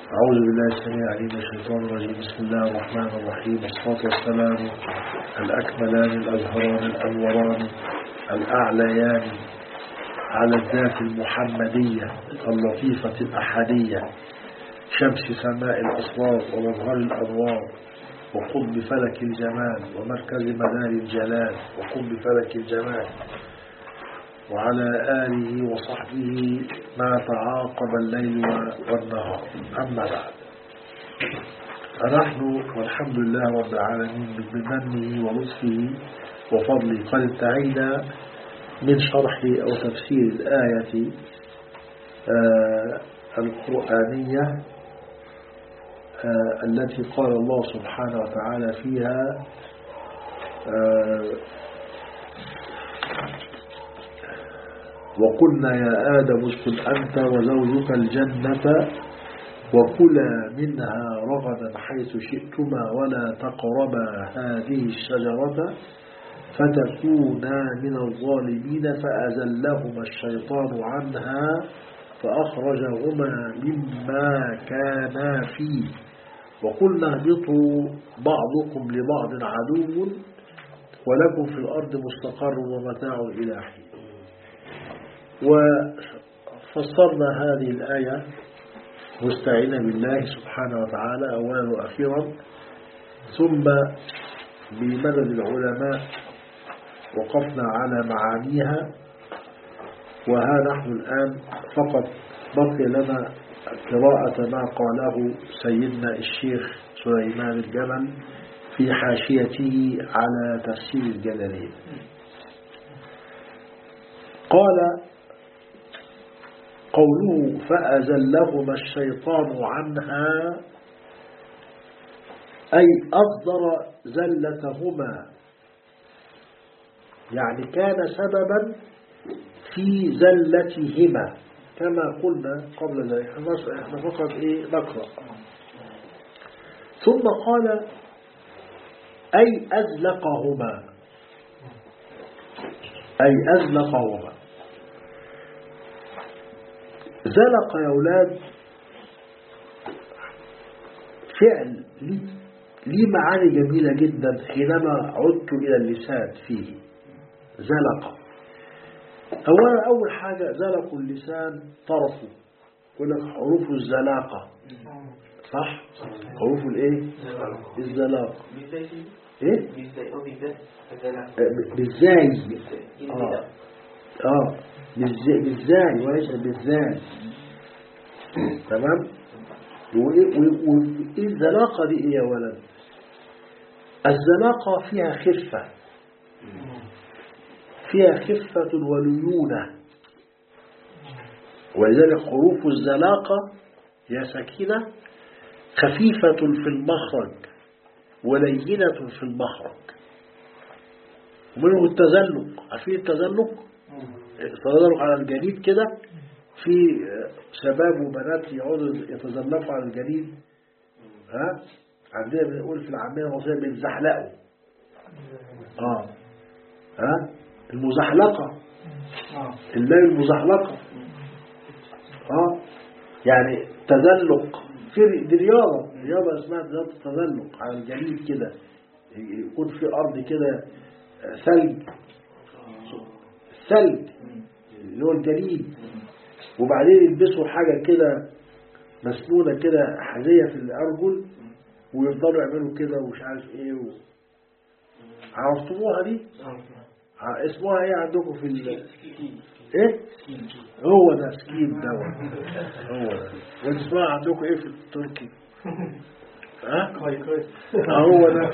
أعوذ بالله السميع العليم من الشيطان الرجيم بسم الله الرحمن الرحيم والصلاة والسلام الأكملان الأزهران الأنوران الأعليان على الذات المحمدية اللطيفة الأحدية شمس سماء الأسرار ومظهر الأنوار وقطب فلك الجمال ومركز مدار الجلال وقطب فلك الجمال وعلى آله وصحبه ما تعاقب الليل والنهار أما بعد فنحن والحمد لله رب العالمين بمنه ولطفه وفضله قد انتهينا من شرح أو تفسير الآية آه القرآنية آه التي قال الله سبحانه وتعالى فيها آه وقلنا يا آدم اسكن أنت وزوجك الجنة وكلا منها رغدا حيث شئتما ولا تقربا هذه الشجرة فتكونا من الظالمين فأزلهما الشيطان عنها فأخرجهما مما كانا فيه وقلنا اهبطوا بعضكم لبعض عدو ولكم في الأرض مستقر ومتاع إلى حين وفسرنا هذه الآية مستعينا بالله سبحانه وتعالى أولا وأخيرا ثم بمدد العلماء وقفنا على معانيها وها نحن الآن فقط بقي لنا قراءة ما قاله سيدنا الشيخ سليمان الجمل في حاشيته على تفسير الجلالين قال قوله فأزلهما الشيطان عنها أي أصدر زلتهما يعني كان سببا في زلتهما كما قلنا قبل ذلك احنا فقط ايه نقرأ ثم قال أي أزلقهما أي أزلقهما زلق يا أولاد فعل لي معاني جميلة جدا حينما عدت إلى اللسان فيه زلق أولا أول حاجة زلق اللسان طرفه يقول لك حروف الزلاقة صح؟ حروف الايه؟ الزلاقة ايه؟ بالزاي اه اه بالزاي وليس بالزاي تمام وايه الزلاقة دي ايه يا ولد الزلاقة فيها خفة فيها خفة وليونة ولذلك حروف الزلاقة يا سكينة خفيفة في المخرج ولينة في المخرج ومنه التزلق عارفين التزلق التزلق على الجليد كده في شباب وبنات يقعدوا يتزلقوا على الجليد ها عندنا بنقول في العامية المصرية بنزحلقوا اه ها المزحلقة الليل المزحلقة اه يعني تزلق في دي رياضة رياضة اسمها رياضة التزلق على الجليد كده يكون في أرض كده ثلج ثلج اللي هو الجليد وبعدين يلبسوا حاجة كده مسنونة كده حذية في الأرجل ويفضلوا يعملوا كده ومش عارف ايه و... عرفتموها دي؟ اسمها ايه عندكم في ال... ايه؟ هو ده سكين ده هو ده واسمها عندكم ايه في التركي؟ ها؟ هو ده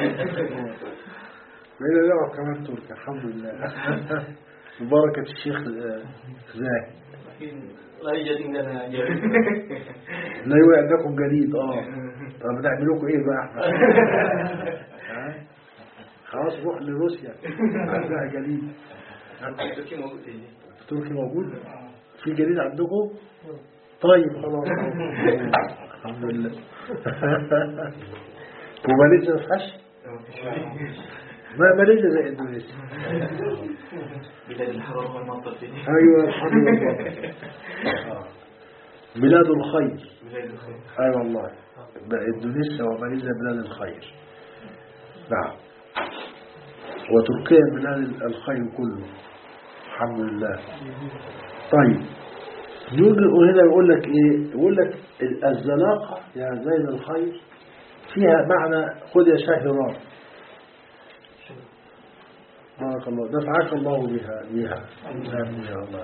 بقينا نعرف كمان تركي الحمد لله ببركة الشيخ زاهد لا يوجد عندنا جريد لا يوجد عندكم جديد اه طب نعمل لكم ايه بقى احنا خلاص روح لروسيا عندها جليد تركي موجود تركي موجود في جليد عندكم طيب خلاص الحمد لله وماليزيا ما فيهاش ما ماليزيا زي اندونيسيا بلاد الحرارة والمطر فيه ايوه الحمد لله آه. بلاد الخير بلاد الخير أي أيوة والله إندونيسيا وماليزيا بلاد الخير نعم وتركيا بلاد الخير كله الحمد لله طيب يجي هنا يقول لك ايه يقول لك الزلاقة يا زين الخير فيها معنى خذ يا شاهران بارك الله نفعك الله بها بها آمين يا الله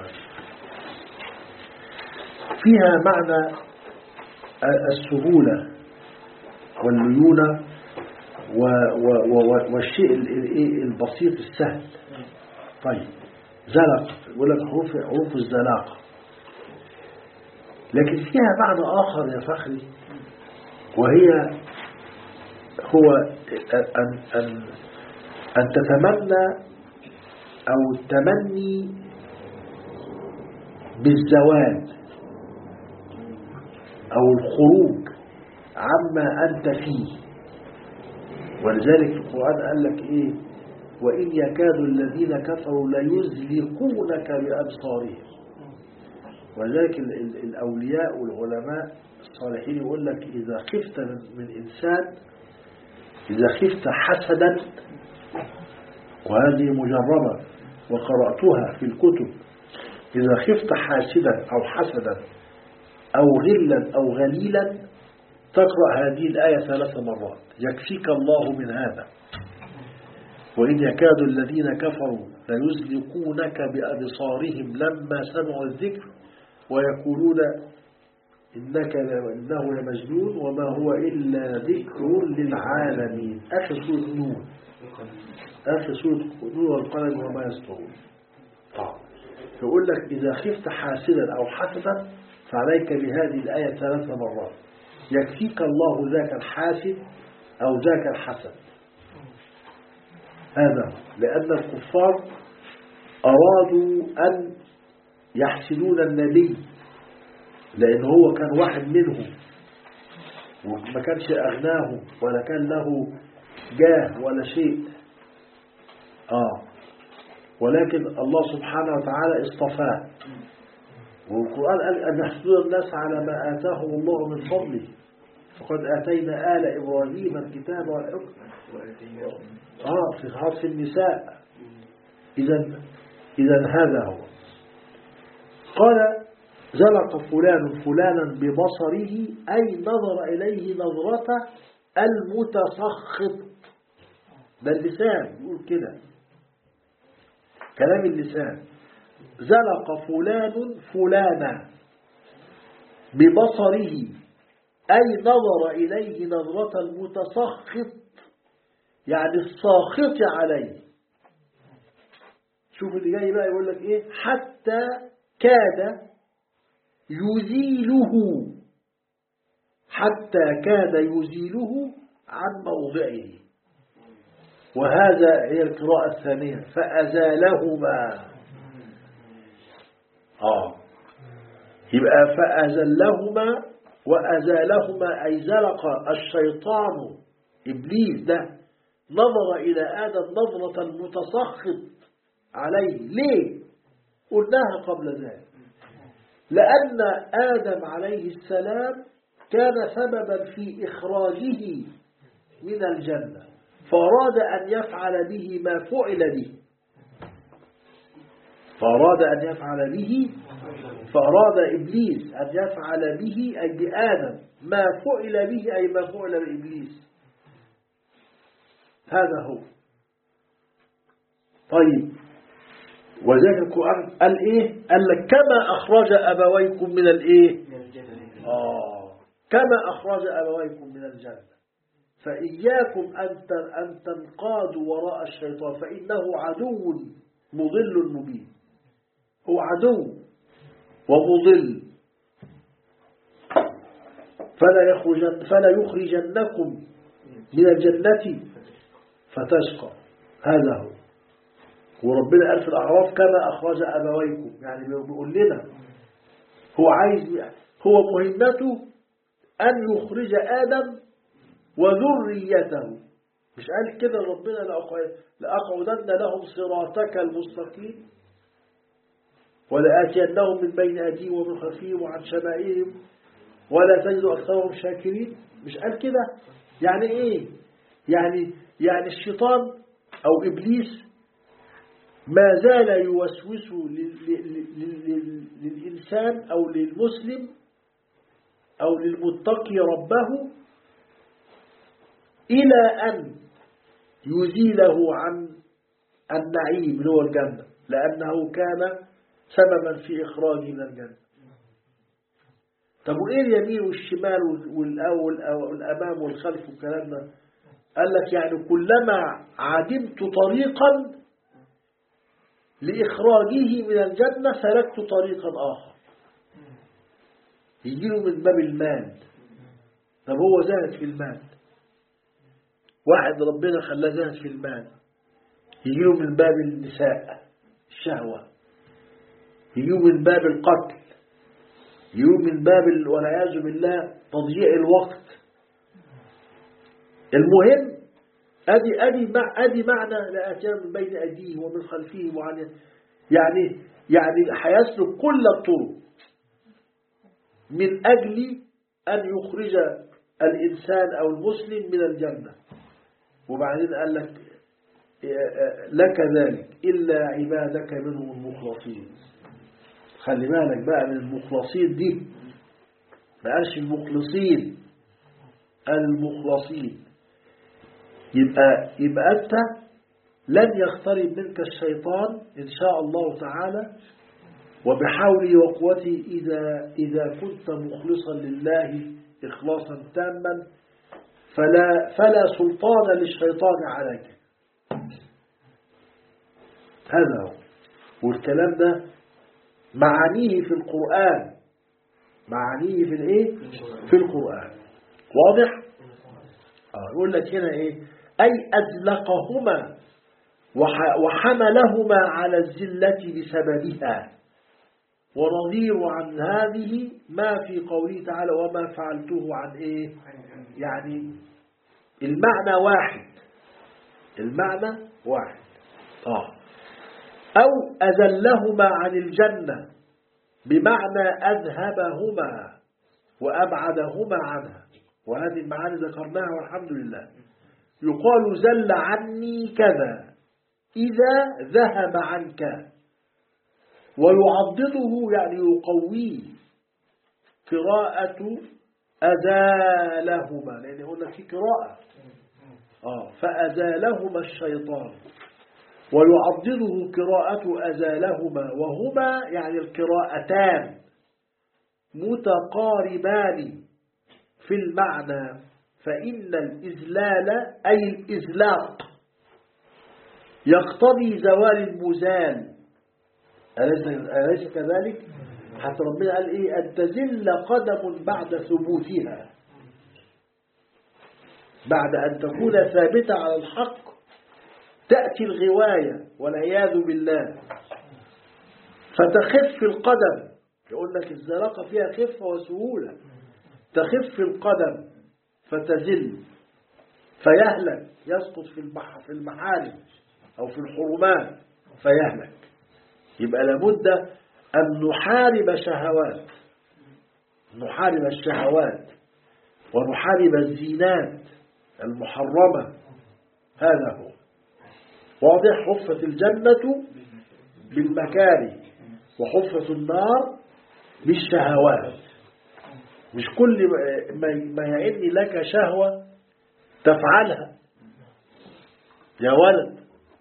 فيها معنى السهولة والليونة و- و- و- والشيء ال- ال- البسيط السهل طيب زلق يقول لك حروف حروف الزلاقة لكن فيها معنى آخر يا فخري وهي هو أن, أن, أن تتمنى أو التمني بالزوال أو الخروج عما أنت فيه ولذلك في القرآن قال لك إيه وإن يكاد الذين كفروا ليزلقونك بأبصارهم ولذلك ال- ال- الأولياء والعلماء الصالحين يقول لك إذا خفت من, من إنسان إذا خفت حسدا وهذه مجربة وقرأتها في الكتب إذا خفت حاسدا أو حسدا أو غلا أو غليلا تقرأ هذه الآية ثلاث مرات يكفيك الله من هذا وإن يكاد الذين كفروا ليزلقونك بأبصارهم لما سمعوا الذكر ويقولون إنك ل- إنه لمجنون وما هو إلا ذكر للعالمين آخر سورة نون آخر سورة نون والقلم وما يسطرون طبعا يقول لك إذا خفت حاسدا أو حسدا فعليك بهذه الآية ثلاث مرات يكفيك الله ذاك الحاسد أو ذاك الحسد هذا لأن الكفار أرادوا أن يحسدون النبي لأن هو كان واحد منهم وما كانش أغناهم ولا كان له جاه ولا شيء آه ولكن الله سبحانه وتعالى اصطفاه والقرآن قال أن يحسدون الناس على ما آتاهم الله من فضله فقد آتينا آل إبراهيم الكتاب والحكم آه في خاص النساء إذا إذا هذا هو قال زلق فلان فلانا ببصره أي نظر إليه نظرة المتسخط ده اللسان يقول كده كلام اللسان زلق فلان فلانا ببصره أي نظر إليه نظرة المتسخط يعني الساخط عليه شوف اللي جاي بقى يقول لك ايه حتى كاد يزيله حتى كاد يزيله عن موضعه وهذا هي القراءة الثانية فأزالهما آه يبقى فأزلهما وأزالهما أي زلق الشيطان إبليس ده نظر إلى آدم نظرة المتسخط عليه ليه قلناها قبل ذلك لأن آدم عليه السلام كان سببا في إخراجه من الجنة فأراد أن يفعل به ما فعل به فأراد أن يفعل به فأراد إبليس أن يفعل به أي بآدم ما فعل به أي ما فعل بإبليس هذا هو طيب وذلك القرآن قال إيه قال لك كما أخرج أبويكم من الإيه من الجنة آه كما أخرج أبويكم من الجنة فإياكم أن ت- أن تنقادوا وراء الشيطان فإنه عدو مضل مبين هو عدو ومضل فلا يخرجن فلا يخرجنكم من الجنة فتشقى هذا هو وربنا قال في الأعراف كما أخرج أبويكم يعني بيقول لنا هو عايز هو مهمته أن يخرج آدم وذريته مش قال كده ربنا لأق- لأقعدن لهم صراطك المستقيم ولآتينهم من بين أيديهم ومن خلفهم وعن شمائلهم ولا تجد أكثرهم شاكرين مش قال كده يعني إيه يعني يعني الشيطان أو إبليس ما زال يوسوس لل- لل- لل- للإنسان أو للمسلم أو للمتقي ربه إلى أن يزيله عن النعيم اللي هو الجنة لأنه كان سببا في إخراجه من الجنة طب وإيه اليمين والشمال والأول والأمام والخلف والكلام ده قال لك يعني كلما عدمت طريقا لإخراجه من الجنة سلكت طريقا آخر يجيله من باب المال طب هو زاهد في المال واحد ربنا خلاه زاهد في المال يجيله من باب النساء الشهوة يجيله من باب القتل يجيله من باب ال- والعياذ بالله تضييع الوقت المهم ادي ادي مع ادي معنى لاتينا من بين ايديهم ومن خلفهم وعن يعني يعني هيسلك كل الطرق من اجل ان يخرج الانسان او المسلم من الجنه وبعدين قال لك لك ذلك الا عبادك منهم المخلصين خلي بالك بقى من المخلصين دي ما قالش المخلصين قال المخلصين يبقى يبقى أنت لن يقترب منك الشيطان إن شاء الله تعالى وبحولي وقوتي إذا إذا كنت مخلصا لله إخلاصا تاما فلا فلا سلطان للشيطان عليك هذا هو والكلام ده معانيه في القرآن معانيه في الايه في القرآن واضح آه يقول لك هنا ايه أي أزلقهما وح- وحملهما على الزلة بسببها ونظير عن هذه ما في قوله تعالى وما فعلته عن ايه يعني المعنى واحد المعنى واحد آه. أو أذلهما عن الجنة بمعنى أذهبهما وأبعدهما عنها وهذه المعاني ذكرناها والحمد لله يقال زل عني كذا إذا ذهب عنك ويعضده يعني يقويه قراءة أزالهما لأن هنا في قراءة آه فأزالهما الشيطان ويعضده قراءة أزالهما وهما يعني القراءتان متقاربان في المعنى فإن الإزلال أي الإزلاق يقتضي زوال المزال أليس, أليس كذلك حتى ربنا قال إيه أن تزل قدم بعد ثبوتها بعد أن تكون ثابتة على الحق تأتي الغواية والعياذ بالله فتخف القدم يقول لك الزلقة فيها خفة وسهولة تخف القدم فتزل فيهلك يسقط في المح في المحارم أو في الحرمات فيهلك يبقى لابد أن نحارب شهوات نحارب الشهوات ونحارب الزينات المحرمة هذا هو واضح حفت الجنة بالمكاره وحفت النار بالشهوات مش كل ما ما يعن لك شهوة تفعلها يا ولد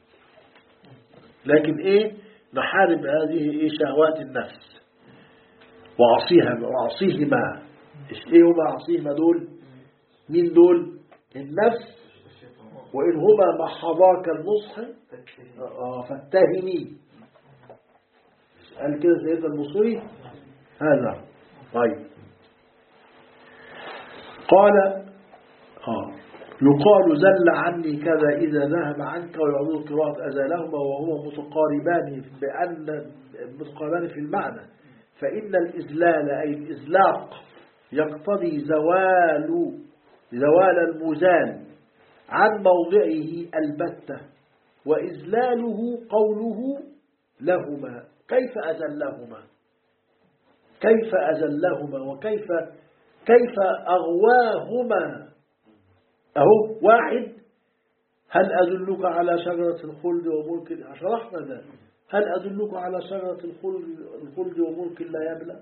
لكن ايه نحارب هذه ايه شهوات النفس وعصيها وعصيهما ايه هما عصيهما دول مين دول النفس وإن هما محضاك النصح آه، فاتهمي قال كده سيدنا المصري هذا طيب قال آه يقال زل عني كذا إذا ذهب عنك ويعود قراءة أزالهما وهما متقاربان بأن متقاربان في المعنى فإن الإزلال أي الإزلاق يقتضي زوال زوال المزال عن موضعه البتة وإزلاله قوله لهما كيف أذلهما كيف أذلهما وكيف كيف أغواهما أهو واحد هل أدلك على شجرة الخلد وملك شرحنا ده هل أدلك على شجرة الخلد, الخلد وملك لا يبلى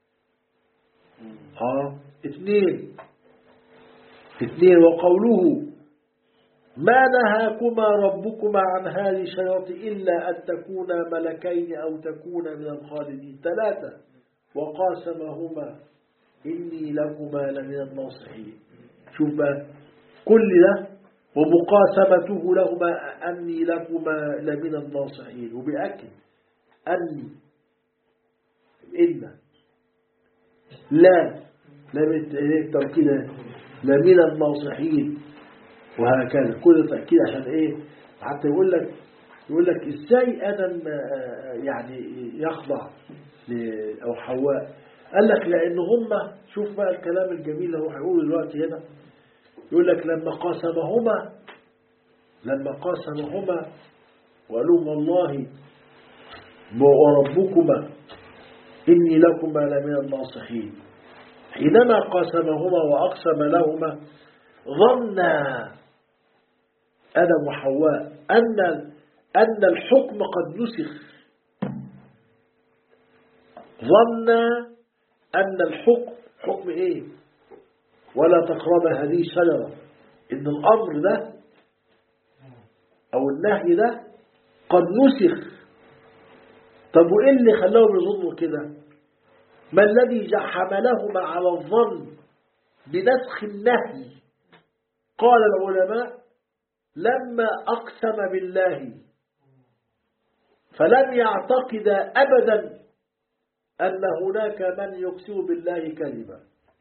آه اثنين اثنين وقوله ما نهاكما ربكما عن هذه الشجرة إلا أن تكونا ملكين أو تكونا من الخالدين ثلاثة وقاسمهما إني لكما لمن الناصحين شوف بقى كل ده ومقاسمته لهما أني لكما لمن الناصحين وبأكد أني إن لا لم التوكيد لمن الناصحين وهكذا كل تأكيد عشان إيه حتى يقول لك يقول لك إزاي آدم يعني يخضع أو حواء قال لك لأن هم شوف بقى الكلام الجميل اللي هو هيقوله دلوقتي هنا يقول لك لما قاسمهما لما قاسمهما وقالوا والله وربكما إني لكما لمن الناصحين حينما قاسمهما وأقسم لهما ظنا آدم وحواء أن أن الحكم قد نسخ ظن أن الحكم حكم إيه ولا تقرب هذه الشجرة إن الأمر ده أو النهي ده قد نسخ طب وإيه اللي خلاهم يظنوا كده ما الذي حملهما على الظن بنسخ النهي قال العلماء لما أقسم بالله فلم يعتقد أبدا أن هناك من يقسم بالله كذبا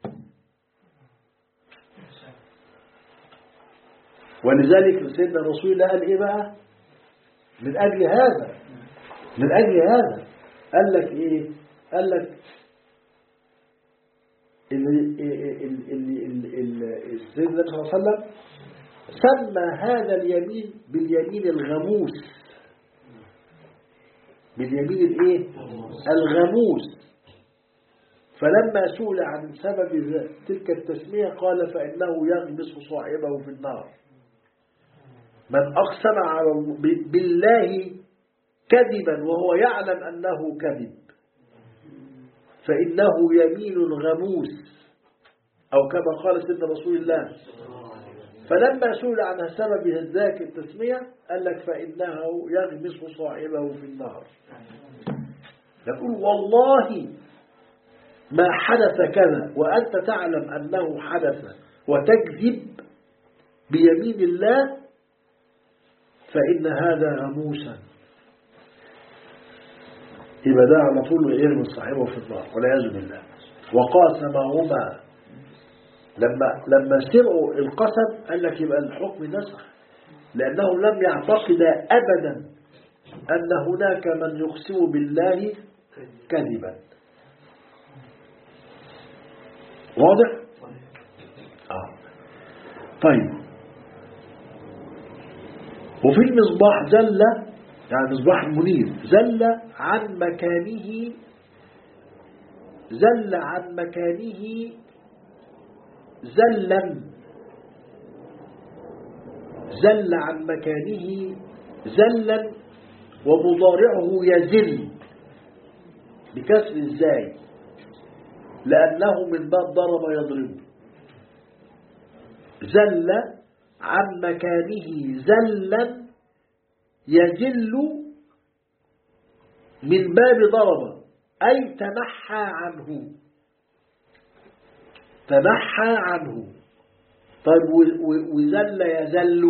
ولذلك سيدنا رسول الله قال إيه بقى من أجل هذا من أجل هذا قال لك إيه قال لك السيدنا النبي صلى الله عليه وسلم سمى هذا اليمين باليمين الغموس باليمين الايه الغموس فلما سئل عن سبب تلك التسمية قال فإنه يغمس صاحبه في النار من أقسم على بالله كذبا وهو يعلم أنه كذب فإنه يمين غموس أو كما قال سيدنا رسول الله فلما سئل عن سبب ذاك التسمية قال لك فإنه يغمس صاحبه في النار يقول والله ما حدث كذا وأنت تعلم أنه حدث وتكذب بيمين الله فإن هذا غموسا يبقى ده على طول يرمي صاحبه في النار والعياذ بالله وقاسمهما لما لما سمعوا القسم قال لك يبقى الحكم نسخ لأنه لم يعتقد أبدا أن هناك من يقسم بالله كذبا واضح؟ آه. طيب وفي المصباح زل يعني مصباح المنير زل عن مكانه زل عن مكانه زلا زل عن مكانه زلا ومضارعه يزل بكسر الزاي لأنه من باب ضرب يضرب زل عن مكانه زلا يزل من باب ضرب أي تنحى عنه تنحى عنه طيب وزل يزل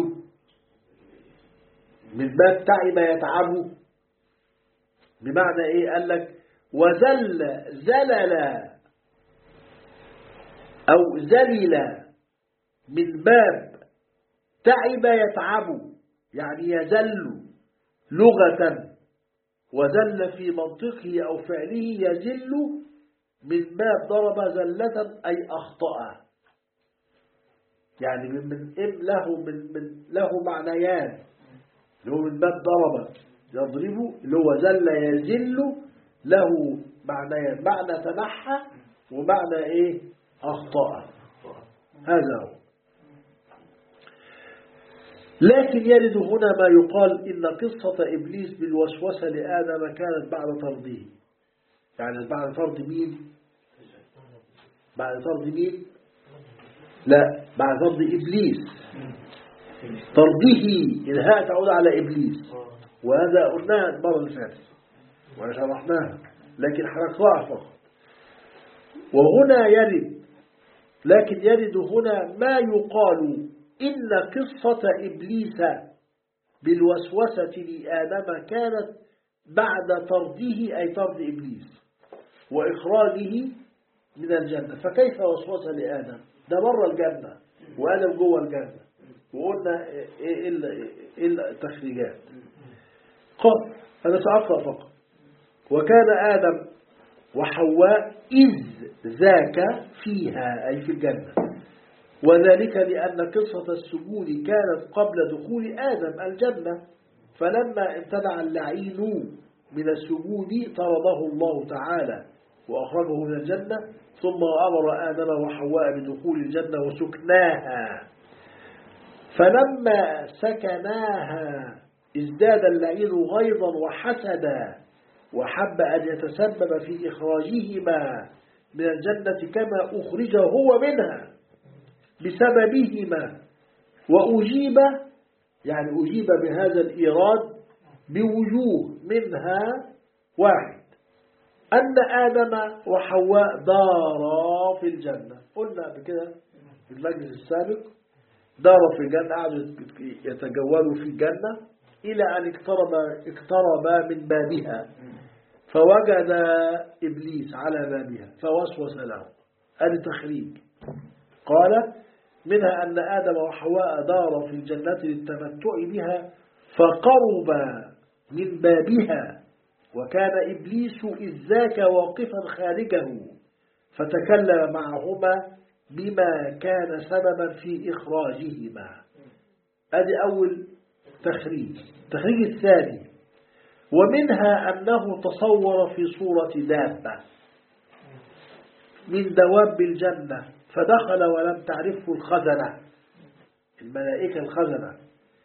من باب تعب يتعب بمعنى ايه قال لك وزل زلل او زلل من باب تعب يتعب يعني يزل لغة وزل في منطقه أو فعله يزل من باب ضرب زلة أي أخطأ يعني من من له من من له معنيان اللي هو من باب ضرب يضرب اللي هو زل يزل له معنى معنى تنحى ومعنى ايه اخطأ هذا هو لكن يرد هنا ما يقال إن قصة إبليس بالوسوسة لآدم كانت بعد طرده يعني بعد طرد مين بعد طرد مين لا بعد طرد إبليس طرده الهاء تعود على إبليس وهذا قلناها المرة اللي فاتت وشرحناها لكن حرقناها فقط وهنا يرد لكن يرد هنا ما يقال إن قصة إبليس بالوسوسة لآدم كانت بعد طرده أي طرد إبليس وإخراجه من الجنة فكيف وسوس لآدم ده بره الجنة وآدم جوه الجنة وقلنا إيه إلا, إلا التخريجات قال أنا سأقرأ فقط وكان آدم وحواء إذ ذاك فيها أي في الجنة وذلك لأن قصة السجود كانت قبل دخول آدم الجنة فلما امتنع اللعين من السجود طرده الله تعالى وأخرجه من الجنة ثم أمر آدم وحواء بدخول الجنة وسكناها فلما سكناها ازداد اللعين غيظا وحسدا وحب أن يتسبب في إخراجهما من الجنة كما أخرج هو منها بسببهما وأجيب يعني أجيب بهذا الإيراد بوجوه منها واحد أن آدم وحواء دارا في الجنة قلنا بكده في المجلس السابق دارا في الجنة قعدوا يتجولوا في الجنة إلى أن اقترب اقتربا من بابها فوجد إبليس على بابها فوسوس له هذا تخريج قال منها أن آدم وحواء دارا في الجنة للتمتع بها فقربا من بابها وكان إبليس إذ ذاك واقفا خارجه فتكلم معهما بما كان سببا في إخراجهما هذه أول تخريج التخريج الثاني ومنها أنه تصور في صورة دابة من دواب الجنة فدخل ولم تعرفه الخزنة الملائكة الخزنة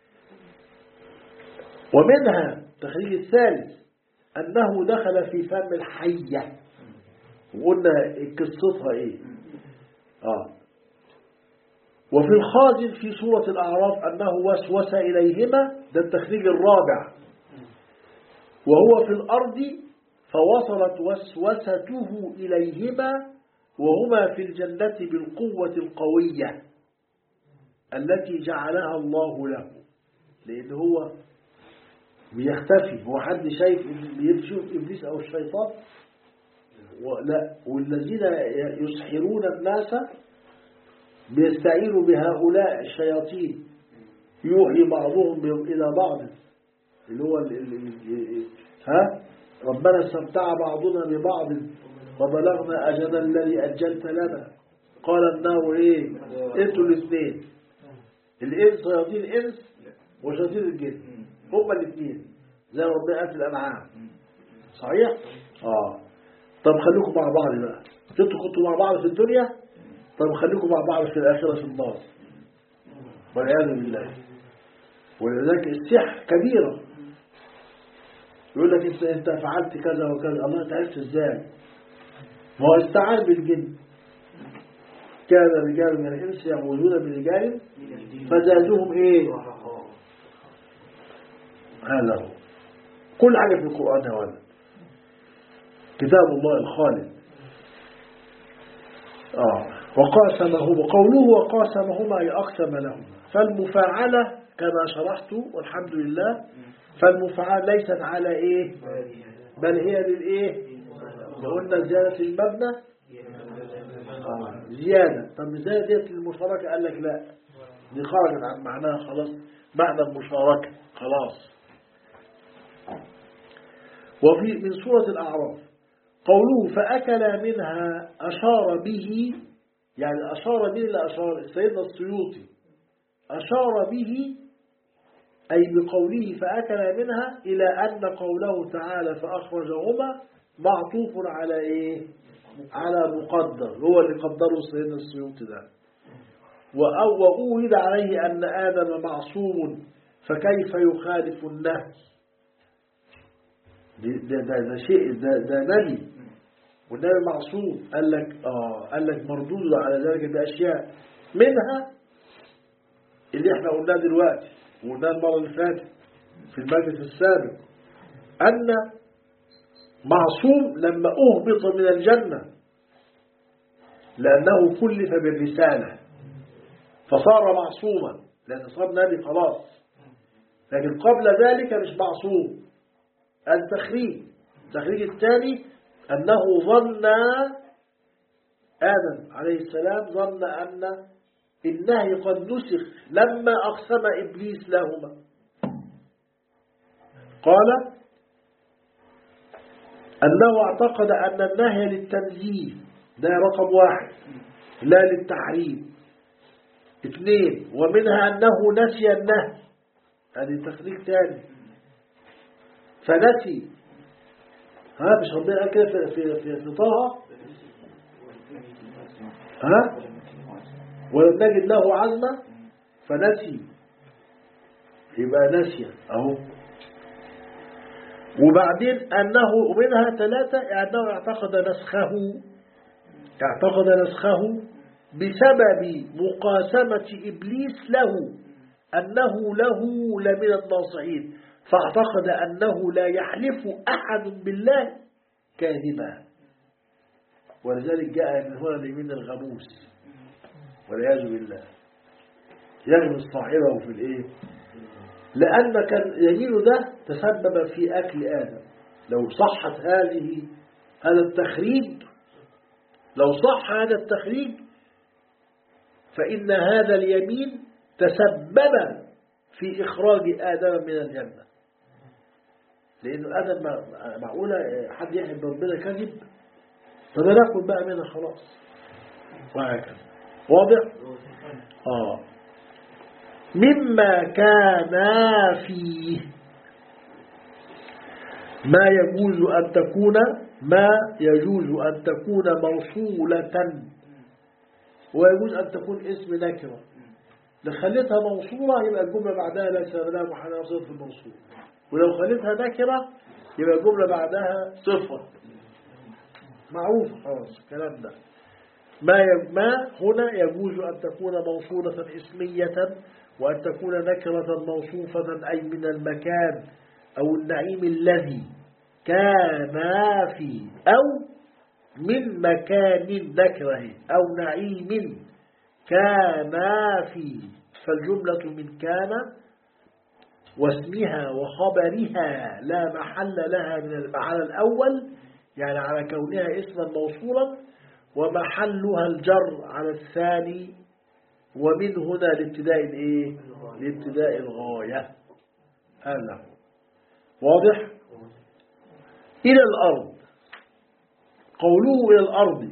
ومنها التخريج الثالث أنه دخل في فم الحية وقلنا قصتها إيه آه وفي الخازن في سورة الأعراف أنه وسوس إليهما ده التخريج الرابع وهو في الأرض فوصلت وسوسته إليهما وهما في الجنة بالقوة القوية التي جعلها الله له لأن هو بيختفي هو حد شايف بيشوف إبليس أو الشيطان لا والذين يسحرون الناس بيستعينوا بهؤلاء الشياطين يوحي بعضهم إلى بعض اللي هو ال ال ها ربنا استمتع بعضنا ببعض وبلغنا أجل الذي أجلت لنا قال النار إيه انتوا الاثنين الإنس شياطين الإنس وشياطين الجن هما الاثنين زي ربنا قال في الأنعام صحيح؟ آه طب خليكم مع بعض بقى انتوا كنتوا مع بعض في الدنيا طب خليكم مع بعض في الآخرة في النار والعياذ بالله ولذلك السحر كبيرة يقول لك انت انت فعلت كذا وكذا الله انت عرفت ازاي ما هو استعان بالجن كان رجال من الانس يعوذون برجال فزادوهم ايه هذا هو كل حاجه في القران هذا كتاب الله الخالد اه وقاسمه وقوله وقاسمهما أي أقسم لهما فالمفاعلة كما شرحت والحمد لله فالمفاعلة ليست على إيه بل هي للإيه قلنا زيادة المبنى آه. زيادة طب زيادة المشاركة قال لك لا دي خرجت عن معناها خلاص معنى المشاركة خلاص وفي من سورة الأعراف قوله فأكل منها أشار به يعني أشار به إلى أشار سيدنا السيوطي أشار به أي بقوله فأكل منها إلى أن قوله تعالى فأخرجهما معطوف على إيه على مقدر هو اللي قدره سيدنا السيوطي ده وأو- وأورد عليه أن آدم معصوم فكيف يخالف النهي ده, ده, ده شيء ده, ده نبي والنبي معصوم قال لك آه قال لك مردود على ذلك بأشياء منها اللي احنا قلناه دلوقتي وقلناه المرة اللي فاتت في المجلس السابق أن معصوم لما أهبط من الجنة لأنه كلف بالرسالة فصار معصوما لأن صار نبي خلاص لكن قبل ذلك مش معصوم التخريج التخريج الثاني أنه ظن آدم عليه السلام ظن أن النهي قد نسخ لما أقسم إبليس لهما قال أنه اعتقد أن النهي للتنزيه ده رقم واحد لا للتحريم اثنين ومنها أنه نسي النهي هذه تخريج ثاني فنسي ها مش ربنا قال كده في في في, في طه ها ولم نجد له عزمة فنسي يبقى نسي اهو وبعدين أنه منها ثلاثة أنه اعتقد نسخه اعتقد نسخه بسبب مقاسمة إبليس له أنه له لمن الناصحين فاعتقد أنه لا يحلف أحد بالله كاذبا ولذلك جاء من هنا اليمين الغموس والعياذ بالله يغمس صاحبه في الايه لأن كان يمينه ده تسبب في أكل آدم لو صحت هذه هذا التخريج لو صح هذا التخريج فإن هذا اليمين تسبب في إخراج آدم من الجنة لأنه آدم مع- معقولة حد يحب ربنا كذب طب ناكل بقى منها خلاص وهكذا واضح؟ آه مما كان فيه ما يجوز أن تكون ما يجوز أن تكون موصولة ويجوز أن تكون اسم نكرة لو خليتها موصولة يبقى الجملة بعدها ليس لها محل صفة الموصول ولو خليتها نكرة يبقى الجملة بعدها صفة معروف خلاص الكلام ده ما ي- ما هنا يجوز أن تكون موصولة اسمية وأن تكون نكرة موصوفة أي من المكان أو النعيم الذي كان فيه أو من مكان نكره أو نعيم كان فيه فالجملة من كان واسمها وخبرها لا محل لها من المعنى الأول يعني على كونها اسما موصولا ومحلها الجر على الثاني ومن هنا لابتداء الايه لابتداء الغاية هذا هو. واضح إلى الأرض قوله إلى الأرض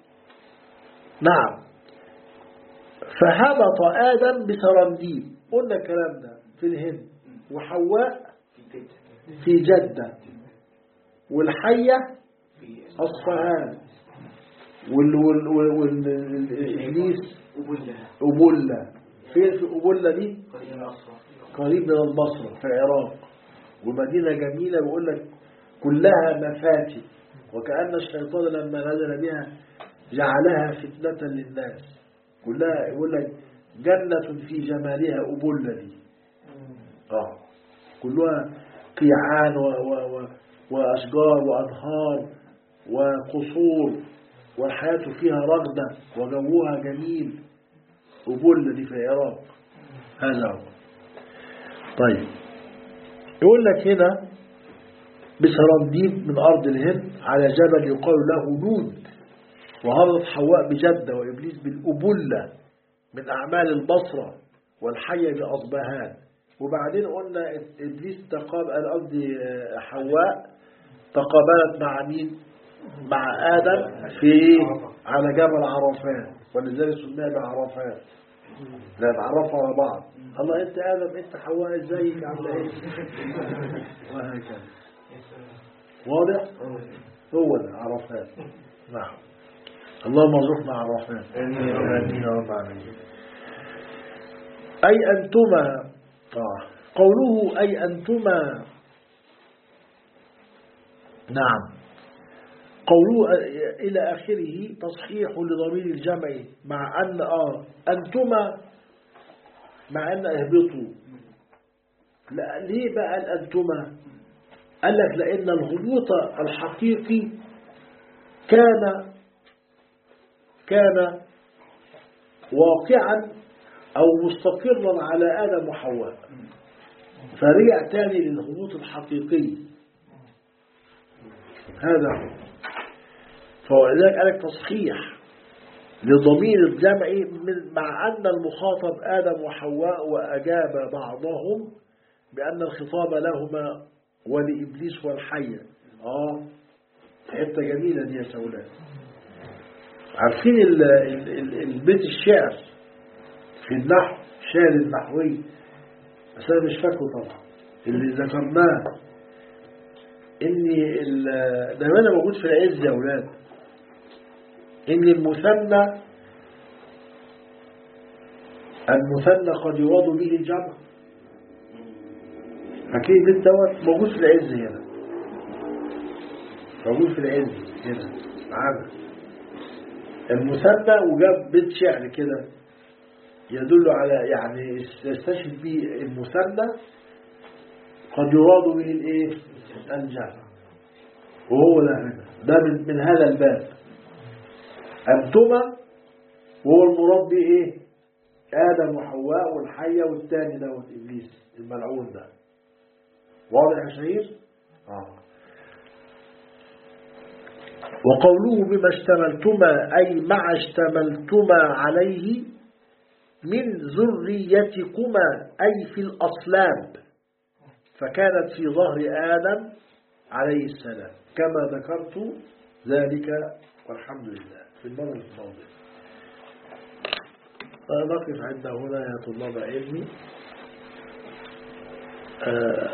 نعم فهبط آدم بسرنديب قلنا الكلام ده في الهند وحواء في جدة والحية في أصفهان وال وال وال والإبليس وبلها أبولة فين في أبولة دي قريبا أصفر قريب من البصرة في العراق ومدينة جميلة بيقول لك كلها مفاتي وكأن الشيطان لما نزل بها جعلها فتنة للناس كلها يقول لك جنة في جمالها أبولة دي آه كلها قيعان و و و وأشجار وأنهار وقصور والحياة فيها رغدة وجوها جميل أبولة دي في العراق هذا هو طيب يقول لك هنا بسرنديب من أرض الهند على جبل يقال له نود وهبطت حواء بجدة وإبليس بالأبلة من أعمال البصرة والحية بأصبهان وبعدين قلنا إبليس تقابل قصدي حواء تقابلت مع مين مع آدم في على جبل عرفات ولذلك سميها بعرفات لا نتعرفوا على بعض الله انت ادم انت حواء ازيك عامله ايه وهكذا واضح هو ده عرفات نعم اللهم ارزقنا عرفات امين يا رب العالمين اي انتما آه. قوله اي انتما نعم قوله إلى آخره تصحيح لضمير الجمع مع أن آه أنتما مع أن اهبطوا لا ليه بقى الأنتما قال لك لأن الهبوط الحقيقي كان كان واقعا أو مستقرا على آدم وحواء فرجع تاني للهبوط الحقيقي هذا هو فلذلك قال لك تصحيح لضمير الجمع من مع أن المخاطب آدم وحواء وأجاب بعضهم بأن الخطاب لهما ولإبليس والحية آه حتة جميلة دي يا سولان عارفين ال- ال- ال- البيت الشعر في النحو شعر النحوي بس أنا مش فاكره طبعا اللي ذكرناه ان ال- ده هنا موجود في العز يا اولاد ان المثنى المثنى قد يراد به الجمع فاكرين البيت دوت موجود في العز هنا موجود في العز هنا معانا المثنى وجاب بيت شعر كده يدل على يعني يستشهد به المثنى قد يراد به الايه الجمع وهو ده هنا ده من, من هذا الباب أنتما وهو المراد به ايه آدم وحواء والحية والتاني دوت إبليس الملعون ده واضح يا شهير آه. وقوله بما اشتملتما أي مع اشتملتما عليه من ذريتكما أي في الأصلاب فكانت في ظهر آدم عليه السلام كما ذكرت ذلك والحمد لله في المرة الماضية نقف عند هنا يا طلاب علمي آه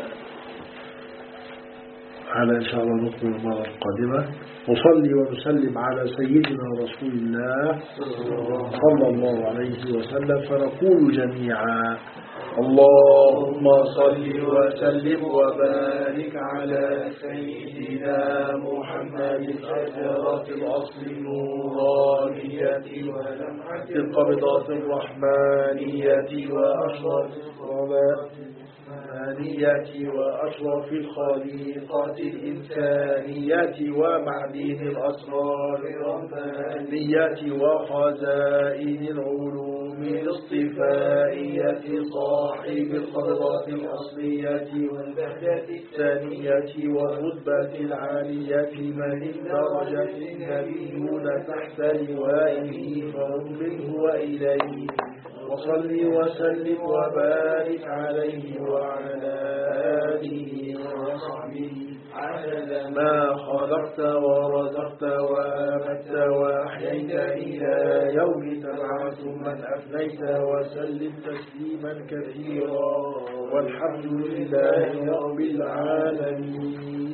على إن شاء الله نكمل المرة القادمة نصلي ونسلم على سيدنا رسول الله صلى الله عليه وسلم فنقول جميعا اللهم صل وسلم وبارك على سيدنا محمد شجرة الأصل النورانية ولمعة القبضة الرحمانية وأشرف الصلاة الإنسانية وأشرف الخليقة الإنسانية ومعدين الأسرار الربانية وخزائن العلوم الاصطفائية صاحب القدرات الأصلية والبهجة الثانية والرتبة العالية من الدرجة النبيون تحت لوائه فهم منه وإليه وصل وسلم وبارك عليه وعلى آله وصحبه عدد ما خلقت ورزقت وآمت وأحييت إلى يوم تبعث من أفنيت وسلم تسليما كثيرا والحمد لله رب العالمين